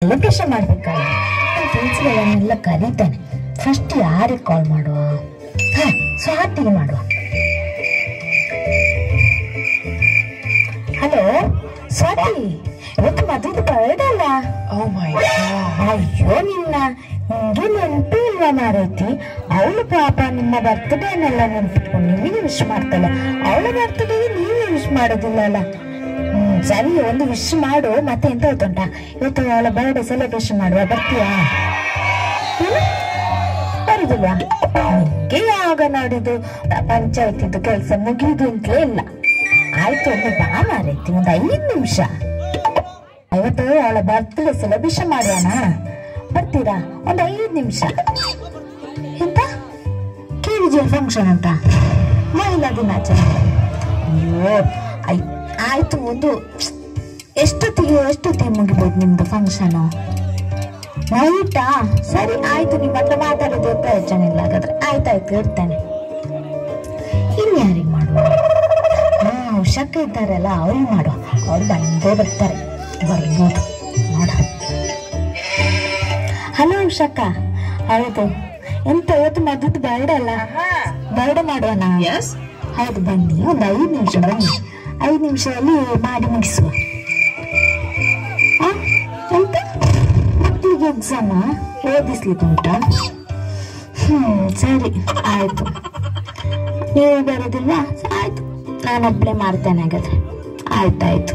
Celebration ಮಾಡ್ಬೇಕಲ್ಲ ಫ್ರೆಂಡ್ಸ್ಗಳನ್ನೆಲ್ಲ ಕರೀತಾನೆ first ಯಾರಿಗೆ ಕಾಲ್ ಮಾಡುವ ಹಾ ಸ್ವಾತಿಗೆ ಮಾಡುವ ಹಲೋ ಸ್ವಾತಿ ಇವತ್ತು ಮದುವೆ ಬರ್ಡೇ ಅಲ್ಲ Oh my god. ಅಯ್ಯೋ ನಿನ್ನ ನಿಂಗೆ ನೆನಪು ಇಲ್ವಾ ಮಾರೈತಿ ಅವಳು ಪಾಪ ನಿಮ್ಮ ಬರ್ತ್ಡೇನೆಲ್ಲ ನೆನ್ಪಿಟ್ಕೊಂಡು ನಿಮಗೆ ವಿಶ್ ಮಾಡ್ತಾಳೆ ಅವಳ ಬರ್ತ್ಡೇಗೆ ನೀವೇ ವಿಶ್ ಮಾಡೋದಿಲ್ಲ ಅಲ್ಲ ಹ್ಮ್ ಸರಿ ಒಂದು ವಿಶ್ ಮಾಡು ಮತ್ತೆ ಎಂತ ಗೊತ್ತುಂಟಾ ಇವತ್ತು ಅವಳ ಬರ್ಡೇ ಸೆಲೆಬ್ರೇಷನ್ ಮಾಡುವ ಬರ್ತೀಯಾ ಏನು? ಬರುದಿಲ್ವಾ ನಿಂಗೆ ಯಾವಾಗ ನೋಡಿದ್ದು ಪಂಚಾಯತಿದ್ದು ಕೆಲಸ ಮುಗಿಯುದು ಅಂತಲೇ ಇಲ್ಲ ಆಯ್ತು ಒಂದು ಬಾ ಮಾರೈತಿ ಒಂದು ಐದು ನಿಮಿಷ ಇವತ್ತು ಅವಳ ಬರ್ತ್ಡೇ ಸೆಲೆಬ್ರೇಷನ್ ಮಾಡೋಣ ಬರ್ತೀರಾ ಒಂದು ಐದು ನಿಮಿಷ ಎಂತ ಕೆ ಫಂಕ್ಷನ್ ಅಂತ ಮಹಿಳಾ ದಿನಾಚರಣೆ ಅಯ್ಯೋ ಆಯ್ ಆಯ್ತು ಒಂದು ಎಷ್ಟೊತ್ತಿಗೆ ಎಷ್ಟೊತ್ತಿಗೆ ಮುಗಿಬೋದು ನಿಮ್ದು ಫಂಕ್ಷನು ನೈಟಾ ಸರಿ ಆಯ್ತು ನಿಮ್ಮ ಹತ್ರ ಮಾತಾಡೋದು ಪ್ರಯೋಜನ ಇಲ್ಲ ಹಾಗಾದ್ರೆ ಆಯ್ತಾಯ್ತು ಇರ್ತೇನೆ ಇನ್ಯಾರಿಗೆ ಮಾಡುವ ಹಾ ಉಷಕ್ಕ ಇದ್ದಾರಲ್ಲ ಅವ್ರಿಗೆ ಮಾಡುವ ಅವ್ರು ಬಂದೇ ಬರ್ತಾರೆ ಬರ್ಬೋದು ನೋಡ ಹಲೋ ಉಷಕ್ಕ ಹೌದು ಎಂತ ಇವತ್ತು ಮದ್ದು ಬರ್ಡ್ ಅಲ್ಲ ಬರ್ಡ್ ಮಾಡುವನ Yes? ಹೌದು ಬನ್ನಿ ಒಂದು ಐದು ನಿಮಿಷ ಬನ್ನಿ ಐದು ನಿಮಿಷದಲ್ಲಿ ಮಾಡಿ ಮುಗಿಸುವ ಆ, ಎಂತ ಮಕ್ಕಳಿಗೆ ಎಕ್ಸಾಮ ಓದಿಸ್ಲಿಕ್ಕೆ ಉಂಟಾ ಹ್ಮ್ ಸರಿ ಆಯ್ತು ನೀವು ಬರೋದಿಲ್ವಾ ಆಯ್ತು ನಾನೊಬ್ಳೆ ಮಾಡ್ತೇನೆ ಹಾಗಾದ್ರೆ ಆಯ್ತಾಯ್ತು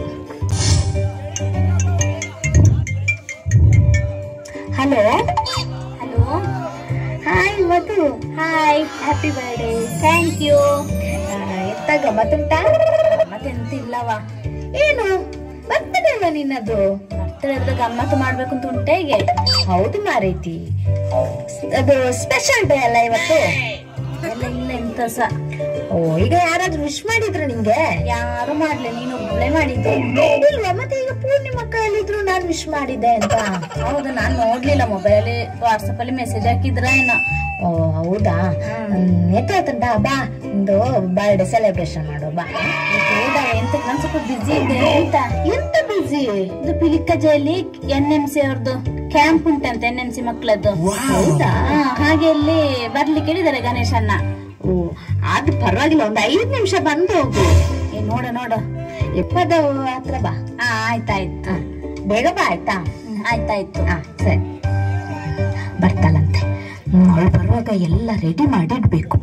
hello hello hi Madhu hi happy birthday thank you ಎಂತ ಗಮ್ಮತ್ತುಂಟಾ ಮತ್ತೆಂತ ಇಲ್ಲವಾ ಏನು ಬರ್ತದೆ ಅಲ್ವಾ ನಿನ್ನದು ಬರ್ತಡೇ ಗಮ್ಮತ್ತು ಮಾಡ್ಬೇಕು ಅಂತ ಉಂಟೆ ಹೀಗೆ ಹೌದು ಮಾರೈತಿ ಅದು ಸ್ಪೆಷಲ್ ಡೇ ಅಲ್ಲ ಇವತ್ತು ಎಲ್ಲ ಇಲ್ಲ ಎಂತ ಸಹ ಓ ಈಗ ಯಾರಾದ್ರೂ ವಿಶ್ ಮಾಡಿದ್ರು ನಿಂಗೆ ಯಾರು ಮಾಡ್ಲಿ ನೀನು ಒಬ್ಳೆ ಮಾಡಿದ್ದು ಇಲ್ವಾ ಮತ್ತೆ ಈಗ ಪೂರ್ಣಿಮಾ ಕೈಯಲ್ಲಿದ್ರು ನಾನು ವಿಶ್ ಮಾಡಿದ್ದೆ ಅಂತ ಹೌದು ನಾನು ನೋಡ್ಲಿಲ್ಲ ಮೊಬೈಲ್ ವಾಟ್ಸಪ್ ಅಲ್ಲಿ ಮೆಸೇಜ್ ಹಾಕಿದ್ರ ಏನೋ ಓ ಹೌದಾ ಎತ್ತಾಯ್ತಂಟ ಬಾ ಒಂದು ಬರ್ಡೇ ಸೆಲೆಬ್ರೇಷನ್ ಮಾಡು ಬಾ ಹೌದಾ ಎಂತ ನಾನು ಸ್ವಲ್ಪ ಬಿಸಿ ಇದ್ದೆ ಅಂತ ಎಂತ ಬಿಸಿ ಇದು ಪಿಲಿಕಜೆಯಲ್ಲಿ ಎನ್ ಎಂ ಸಿ ಅವ್ರದ್ದು ಕ್ಯಾಂಪ್ ಉಂಟಂತೆ ಎನ್ ಎಂ ಸಿ ಮಕ್ಕಳದ್ದು ಹೌದಾ ಹಾ, ಹಾಗೆ ಅಲ್ಲಿ ಬರ್ಲಿಕ್ಕೆ ಹೇಳಿದ್ದಾರೆ ಗಣೇಶನ್ನ ಓ ಅದು ಪರವಾಗಿಲ್ಲ ಒಂದು ಐದು ನಿಮಿಷ ಬಂದು ಹೋಗು ಏ ನೋಡ ನೋಡ ಎಪ್ಪದ ಹತ್ರ ಬಾ ಹಾ ಆಯ್ತಾಯ್ತು ಹ, ಬೇಗ ಬಾ ಆಯ್ತಾ ಹ್ಮ್, ಆಯ್ತಾಯ್ತು ಹಾ ಸರಿ ಬರ್ತಾಳಂತೆ ಹ್ಮ್, ಅವಳು ಬರುವಾಗ ಎಲ್ಲ ರೆಡಿ ಮಾಡಿಡ್ಬೇಕು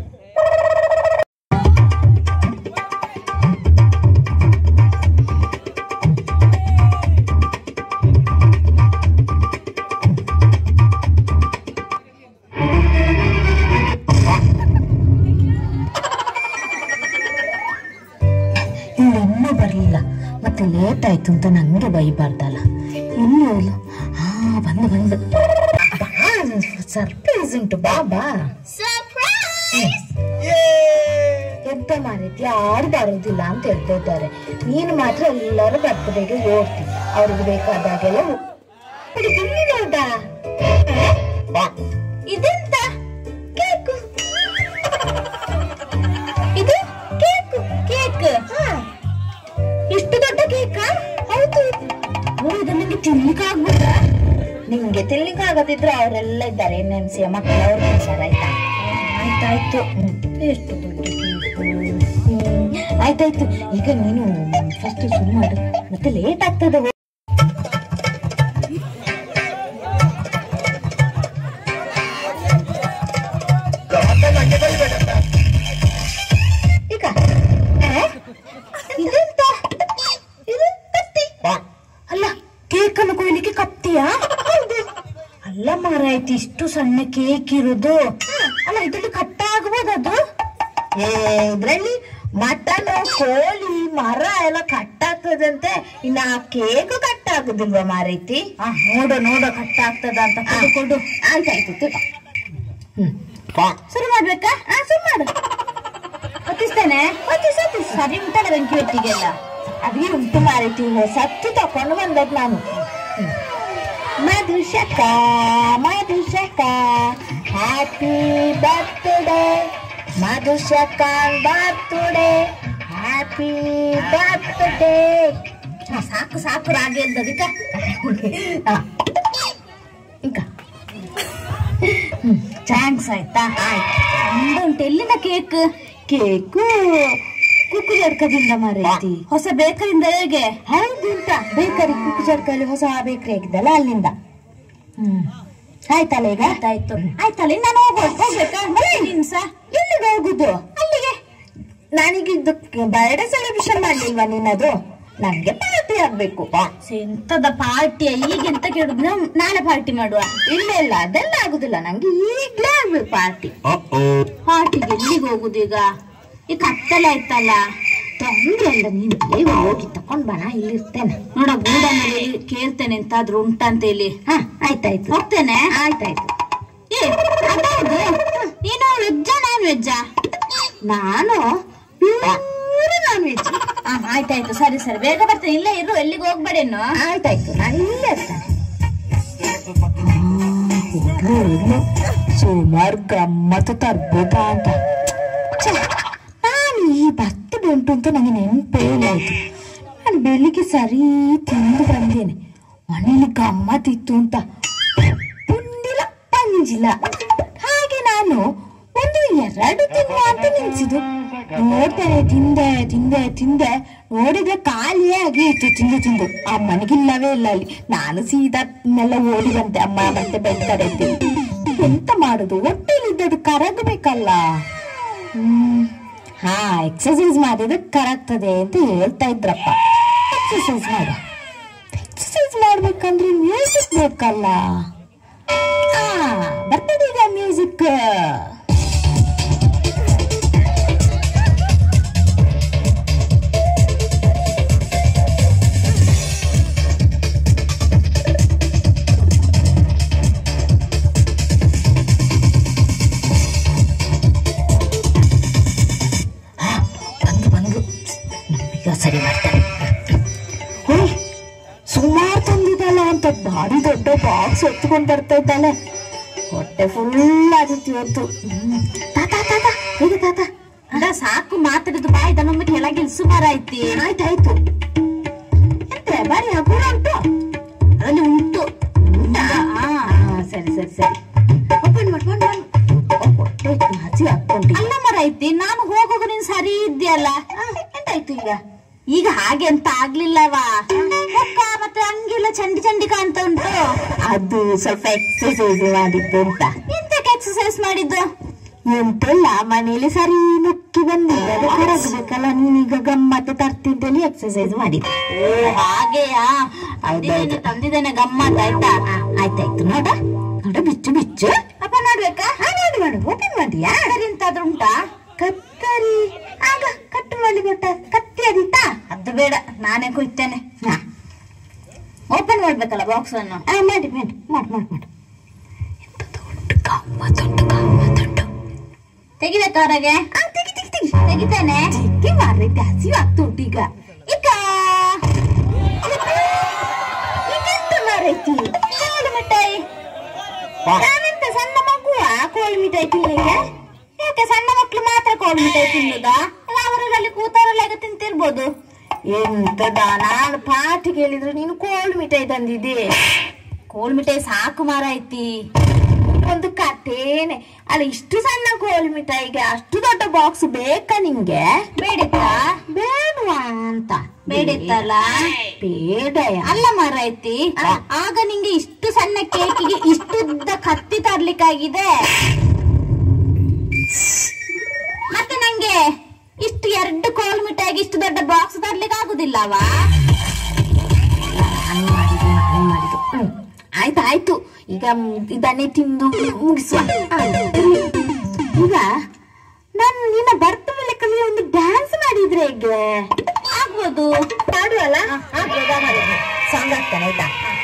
ಇಲ್ಲಿ ಇನ್ನೂ ಬರಲಿಲ್ಲ ಮತ್ತೆ ಲೇಟ್ ಆಯ್ತು ಅಂತ ನಂಗೆ ಬೈಬಾರ್ದಲ್ಲ ಇನ್ನು ಅವಳು ಹಾ ಬಂದು ಬಂದು ಸರ್ಪ್ರೈಸ್ ಉಂಟು ಬಾ ಬಾ ಎಂತ ಮಾರೈತಿ ಯಾರು ಬರೋದಿಲ್ಲ ಅಂತ ಹೇಳ್ತಾ ಇದ್ದಾರೆ ನೀನು ಮಾತ್ರ ಎಲ್ಲರೂ ಬರ್ತಡೆಗೆ ಓಡ್ತಿ ಅವ್ರಿಗೆ ಬೇಕಾದಾಗೆಲ್ಲ ಹೋ- ಅದು ಇಲ್ಲಿ ನೋಡಾ ಇದೆಂತ ಕೇಕು ಇದು ಕೇಕು ಕೇಕ್ ಇಷ್ಟು ದೊಡ್ಡ ಕೇಕಾ ಹೌದು ಓ, ಇದು ನಿಂಗೆ ತಿನ್ಲಿಕ್ಕೆ ಆಗ್ಬೋದ ನಿಂಗೆ ತಿನ್ಲಿಕ್ಕೆ ಆಗದಿದ್ರೆ ಅವರೆಲ್ಲ ಇದ್ದಾರೆ ಎನ್ ಎಂ ಸಿಯ ಮಕ್ಕಳು ಅವ್ರು ತಿನ್ಸಾರ ಆಯ್ತಾ ಆಯ್ತಾಯ್ತು ಹ್ಮ್. ಎಷ್ಟು ದೊಡ್ಡ ಕೇಕು ಹ್ಮ್. ಆಯ್ತಾಯ್ತು ಈಗ ನೀನು ಫಸ್ಟ್ ಶುರು ಮಾಡು ಮತ್ತೆ ಲೇಟ್ ಆಗ್ತದೆ ಈಗ ಆ? ಇದೆಂತ ಇದು ಕತ್ತಿ ಅಲ್ಲ ಕೇಕ್ ಅನ್ನು ಕೊಯ್ಲಿಕ್ಕೆ ಕತ್ತಿಯಾ ಅಲ್ಲ ಮಾರಾಯ್ತು ಇಷ್ಟು ಸಣ್ಣ ಕೇಕ್ ಇರೋದು ಅಲ್ಲ ಇದ್ರಲ್ಲಿ ಕಟ್ಟ ಆಗ್ಬೋದದು ಏ ಇದ್ರಲ್ಲಿ ಮಟನ್ ಕೋಳಿ ಮರ ಎಲ್ಲ ಕಟ್ಟಾಗ್ತದಂತೆ ಇನ್ನ ಆ ಕೇಕ್ ಕಟ್ ಆಗುದಿಲ್ವಾ ಮಾರೈತಿ ನೋಡು ನೋಡು ಕಟ್ ಆಗ್ತದ ಅಂತ ಕೊಡು ಕೊಡು ಆಯ್ತಾಯ್ತು ತಗೋ. ಹ್ಮ್ ಶುರು ಮಾಡ್ಬೇಕಾ ಹಾ ಶುರು ಮಾಡು ಹೊತ್ತಿಸ್ತೇನೆ ಹೊತ್ತಿಸ್ ಹೊತ್ತಿಸ್ ಸರಿ ಉಂಟಲ್ಲ ಬೆಂಕಿ ಹೊತ್ತಿಗೆಲ್ಲ ಅದೇ ಉಂಟು ಮಾರೈತಿ ಸತ್ತು ತಕೊಂಡು ಬಂದದ್ ನಾನು ಹ್ಮ್. ಮಧುಶಕ ಮಧುಶಕ ಹ್ಯಾಪಿ ಬರ್ತ್ಡೇ ಮಧುಶಕಾನ್ ಬರ್ತ್ಡೇ ಹ್ಯಾಪಿ ಬರ್ತ್ಡೇ ಸಾಕು ಸಾಕು ರಾಗಿ ಎಲ್ದದಿಕ್ಕ ಈಗ ಥ್ಯಾಂಕ್ಸ್ ಆಯ್ತಾ ಆಯ್ತು ಉಂಟು ಎಲ್ಲಿಂದ ಕೇಕ್ ಕೇಕು ಕುಕ್ಕು ಜಡ್ಕದಿಂದ ಮಾರೈತಿ ಹೊಸ ಬೇಕರಿಂದ ಹೇಗೆ ಹೌದು ಅಂತ ಬೇಕರಿ ಕುಕ್ಕು ಜಡ್ಕಲ್ಲಿ ಹೊಸ ಬೇಕರಿ ಆಗಿದ್ದಲ್ಲ ಅಲ್ಲಿಂದ ಹ್ಮ್ ಆಯ್ತಲ್ಲ ಈಗ ಆಯ್ತಾಯ್ತು ಆಯ್ತಲ್ಲ ನಾನು ಹೋಗ್ಬೋದು ಹೋಗ್ಬೇಕಾ ಬರ್ತೀನಿ ಸಹ ಎಲ್ಲಿಗೆ ಹೋಗುದು ಅಲ್ಲಿಗೆ ನಾನೀಗ ಇದು ಬರ್ಡೇ ಸೆಲೆಬ್ರೇಷನ್ ಮಾಡ್ಲಿಲ್ವಾ ನಿನ್ನದು ನನ್ಗೆ ಪಾರ್ಟಿ ಆಗ್ಬೇಕು ಎಂತದ ಪಾರ್ಟಿಯ ಈಗ ಎಂತ ಕೇಳುದು ನಾವು ನಾಳೆ ಪಾರ್ಟಿ ಮಾಡುವ ಇಲ್ಲ ಇಲ್ಲ ಅದೆಲ್ಲ ಆಗುದಿಲ್ಲ ನಂಗೆ ಈಗ್ಲೇ ಆಗ್ಬೇಕು ಪಾರ್ಟಿ ಪಾರ್ಟಿಗೆ ಎಲ್ಲಿಗೆ ಹೋಗುದು ಈಗ ಈ ಕತ್ತಲೆ ಆಯ್ತಲ್ಲ ತೊಂದ್ರೆ ಇಲ್ಲ ನೀನು ಬೇಗ ಹೋಗಿ ತಕೊಂಡ್ ಬಾ ನಾ ಇಲ್ಲಿ ಇರ್ತೇನೆ ನೋಡ ಗೂಡನಲ್ಲಿ ಕೇಳ್ತೇನೆ ಎಂತಾದ್ರೂ ಉಂಟಂತ ಹೇಳಿ ಹಾ ಆಯ್ತಾಯ್ತು ಹೋಗ್ತೇನೆ ಆಯ್ತಾಯ್ತು ಏ ಅದೌದು ನೀನು ವೆಜ್ಜಾ ನಾನ್ ವೆಜ್ಜಾ ನಾನು ಪ್ಯೂರ್ ನಾನ್ ವೆಜ್ ಹಾ ಆಯ್ತಾಯ್ತು ಸರಿ ಸರಿ ಬೇಗ ಬರ್ತೇನೆ ಇಲ್ಲೇ ಇರು ಎಲ್ಲಿಗೆ ಹೋಗ್ಬೇಡೇನು ಆಯ್ತಾಯ್ತು ನಾನು ಇಲ್ಲೇ ಇರ್ತೇನೆ ಸುಮಾರು ಗಮ್ಮತ್ತು ತರ್ಬೋದಾ ಅಂತ ಛೆ, ನಾನು ಈ ಬರ್ತಡೇ ಉಂಟು ಅಂತ ನನಗೆ ನೆನಪೇ ಇಲ್ಲ ಆಯ್ತು ನಾನು ಬೆಳಿಗ್ಗೆ ಸರಿ ತಿಂದು ಬಂದೇನೆ ಮನೇಲಿ ಗಮ್ಮತ್ತಿತ್ತು ಅಂತ ಪುಂದಿಲ್ಲ ಪಂಜಿಲ್ಲ ಹಾಗೆ ನಾನು ಒಂದು ಎರಡು ತಿನ್ನುವ ಅಂತ ನಿಲ್ಸಿದ್ದು ನೋಡ್ತೇನೆ ತಿಂದೆ ತಿಂದೆ ತಿಂದೆ ನೋಡಿದ್ರೆ ಖಾಲಿಯೇ ಆಗಿ ಇತ್ತು ತಿಂದು ತಿಂದು ಆ ಮನೆಗಿಲ್ಲವೇ ಇಲ್ಲ ಅಲ್ಲಿ ನಾನು ಸೀದಾ ನೆಲ್ಲ ಓಡಿ ಬಂದೆ ಅಮ್ಮ ಮತ್ತೆ ಬೆಳ್ತಾರೆ ಅಂತ ಎಂತ ಮಾಡುದು ಹೊಟ್ಟೆಲಿದ್ದದು ಕರಗಬೇಕಲ್ಲ ಹ್ಮ್ ಹಾ ಎಕ್ಸರ್ಸೈಸ್ ಮಾಡಿದ್ರೆ ಕರಗ್ತದೆ ಅಂತ ಹೇಳ್ತಾ ಇದ್ರಪ್ಪ ಎಕ್ಸರ್ಸೈಸ್ ಮಾಡ ಎಕ್ಸರ್ಸೈಸ್ ಮಾಡ್ಬೇಕಂದ್ರೆ ಮ್ಯೂಸಿಕ್ ಬೇಕಲ್ಲ ಆ ಬರ್ತದೆ ಈಗ ಮ್ಯೂಸಿಕ್ ಬಂದು ಬಂದು ಈಗ ಸರಿ ಮಾಡ್ತಾರೆ ಓಯ್ ಸುಮಾರು ತಂದಿದ್ದಲ್ಲ ಅಂತ ಭಾರಿ ದೊಡ್ಡ ಬಾಕ್ಸ್ ಎತ್ಕೊಂಡು ಬರ್ತಾ ಇದ್ದಾಳೆ ಹೊಟ್ಟೆ ಫುಲ್ ಆಗಿತ್ತು ಇವತ್ತು ಹ್ಮ್. ತಾತ ತಾತ ಹೇಗೆ ತಾತ ಅದ ಸಾಕು ಮಾತಾಡಿದ್ದು ಬಾಯಿ ನಮ್ಮಿ ಕೆಳಗಿಲ್ ಸುಮಾರು ಐತಿ ಆಯ್ತಾಯ್ತು ಎಂತ ಬಾರಿ ಹಗುರ ಉಂಟು ಅದರಲ್ಲಿ ಉಂಟು ಉಂಟಾ? ಆ, ಸರಿ ಸರಿ ಸರಿ ಓಪನ್ ಮಾಡಿ ಮಾಡಿ ಮಾಡಿ ಹೊಟ್ಟೆ ಹಸಿ ಹಾಕ್ಕೊಂಡಿ ಅಲ್ಲ ಮರ ಐತಿ ನಾನು ಹೋಗುವಾಗ ನೀನ್ ಸರಿ ಇದ್ಯಲ್ಲ ಎಂತಾಯ್ತು ಈಗ ಈಗ ಹಾಗೆ ಅಂತ ಆಗ್ಲಿಲ್ಲವಾ ಮುಖ ಮತ್ತೆ ಅಂಗಿಲ್ಲ ಚಂಡಿ ಚಂಡಿ ಕಾಣ್ತಾ ಉಂಟು ಅದು ಸ್ವಲ್ಪ ಎಕ್ಸರ್ಸೈಸ್ ಮಾಡಿದ್ದು ಅಂತ ಎಂತಕ್ಕೆ ಎಕ್ಸರ್ಸೈಸ್ ಮಾಡಿದ್ದು ಎಂತೆಲ್ಲ ಮನೇಲಿ ಸರಿ ನುಕ್ಕಿ ಬಂದಿದ್ದೆ ಅದು ಕರಗಬೇಕಲ್ಲ ನೀನೀಗ ಗಮ್ಮತ್ತು ತರ್ತಿದ್ದಲ್ಲಿ ಎಕ್ಸರ್ಸೈಸ್ ಮಾಡಿದ್ದೆ ಓ ಹಾಗೆಯಾ ತಂದಿದ್ದೇನೆ ತಂದಿದ್ದೇನೆ ಗಮ್ಮತ್ ಆಯ್ತಾ ಆಯ್ತಾಯ್ತು ನೋಡ ನೋಡ ಬಿಚ್ಚು ಬಿಚ್ಚು ಅಪ್ಪ ನೋಡ್ಬೇಕಾ ಹಾ ನೋಡಿ ಮಾಡು ಓಪನ್ ಮಾಡಿಯಾ ಸರಿ ಎಂತಾದ್ರೂ ಉಂಟಾ ಕತ್ತರಿ ಆಗ ಕಟ್ಟು ಮಾಡಿ ಕೊಟ್ಟ ಕತ್ತಿ ಅದಿತ್ತಾ ಅದು ಬೇಡ ನಾನೇ ಕುಯ್ತೇನೆ ಹಾ ಓಪನ್ ಮಾಡ್ಬೇಕಲ್ಲ ಬಾಕ್ಸ್ ಅನ್ನು ಆ, ಮಾಡಿ ಮಾಡಿ ಮಾಡಿ ಮಾಡಿ ಮಾಡಿ ಎಂತ ದೊಡ್ಡ ಗಮ್ಮತ್ತುಂಟು ಗಮ್ಮತ್ತುಂಟು ತೆಗಿಬೇಕಾ ಹೊರಗೆ ಆ ತೆಗಿ ತೆಗಿ ತೆಗಿ ತೆಗಿತೇನೆ ಜಿಗ್ಗಿ ಮಾರೈತೆ ಹಸಿವು ಆಗ್ತುಂಟು ಈಗ ಇಕ್ಕ ಈಗೆಂತ ಮಾರೈತಿ ಕೋಳಿ ಮಿಠಾಯಿ ನಾವೆಂತ ಸಣ್ಣ ಮಗುವ ಕೋಳಿ ಮಿಠಾಯಿ ತಿನ್ನಲಿಕ್ಕೆ ಯಾಕೆ ಸಣ್ಣ ಮಕ್ಳು ಮಾತ್ರ ಕೋಳಿ ಮಿಠಾಯಿ ತಿನ್ನುದಾ ಅಲ್ಲ ಅವರಲ್ಲಿ ಕೂತವರೆಲ್ಲ ಈಗ ತಿಂತಿರ್ಬೋದು ಎಂತದ ನಾನು ಪಾಟಿ ಕೇಳಿದ್ರೆ ನೀನು ಕೋಳಿ ಮಿಠಾಯಿ ತಂದಿದ್ದೆ ಕೋಳಿ ಮಿಠಾಯಿ ಸಾಕು ಮಾರ ಐತಿ ಒಂದು ಕಥೇನೆ ಅಲ್ಲ ಇಷ್ಟು ಸಣ್ಣ ಕೋಳಿ ಮಿಠಾಯಿಗೆ ಅಷ್ಟು ದೊಡ್ಡ ಬಾಕ್ಸ್ ಬೇಕಾ ನಿಂಗೆ ಬೇಡಿತ್ತಾ ಬೇಡವಾ ಅಂತ ಬೇಡಿತ್ತಲ್ಲ ಬೇಡಯ ಅಲ್ಲ ಮಾರ ಐತಿ ಆಗ ನಿಂಗೆ ಇಷ್ಟು ಸಣ್ಣ ಕೇಕಿಗೆ ಇಷ್ಟುದ್ದ ಕತ್ತಿ ತರ್ಲಿಕ್ಕಾಗಿದೆ ಮತ್ತೆ ನಂಗೆ ಇಷ್ಟು ಎರಡು ಕೋಲ್ ಮಿಠಾಯಿಗೆ ಇಷ್ಟು ದೊಡ್ಡ ಬಾಕ್ಸ್ ತರ್ಲಿಕ್ಕೆ ಆಗುದಿಲ್ಲವಾ ನಾನು ಮಾಡಿದ್ದು ನಾನು ಮಾಡಿದ್ದು ಹ್ಮ್ ಆಯ್ತು ಆಯ್ತು ಈಗ ಮ್, ಇದನ್ನೇ ತಿಂದು ಮುಗಿಸುವ ಆ, ಇರ್ಲಿ. ಈಗ ನಾನು ನಿನ್ನ ಬರ್ತಡೇ ಲೆಕ್ಕದಲ್ಲಿ ಒಂದು ಡ್ಯಾನ್ಸ್ ಮಾಡಿದ್ರೆ ಹೇಗೆ ಆಗ್ಬೋದು ಮಾಡುವಲ್ಲ ಸಾಂಗ್ ಆಗ್ತಾನೆ ಆಯ್ತಾ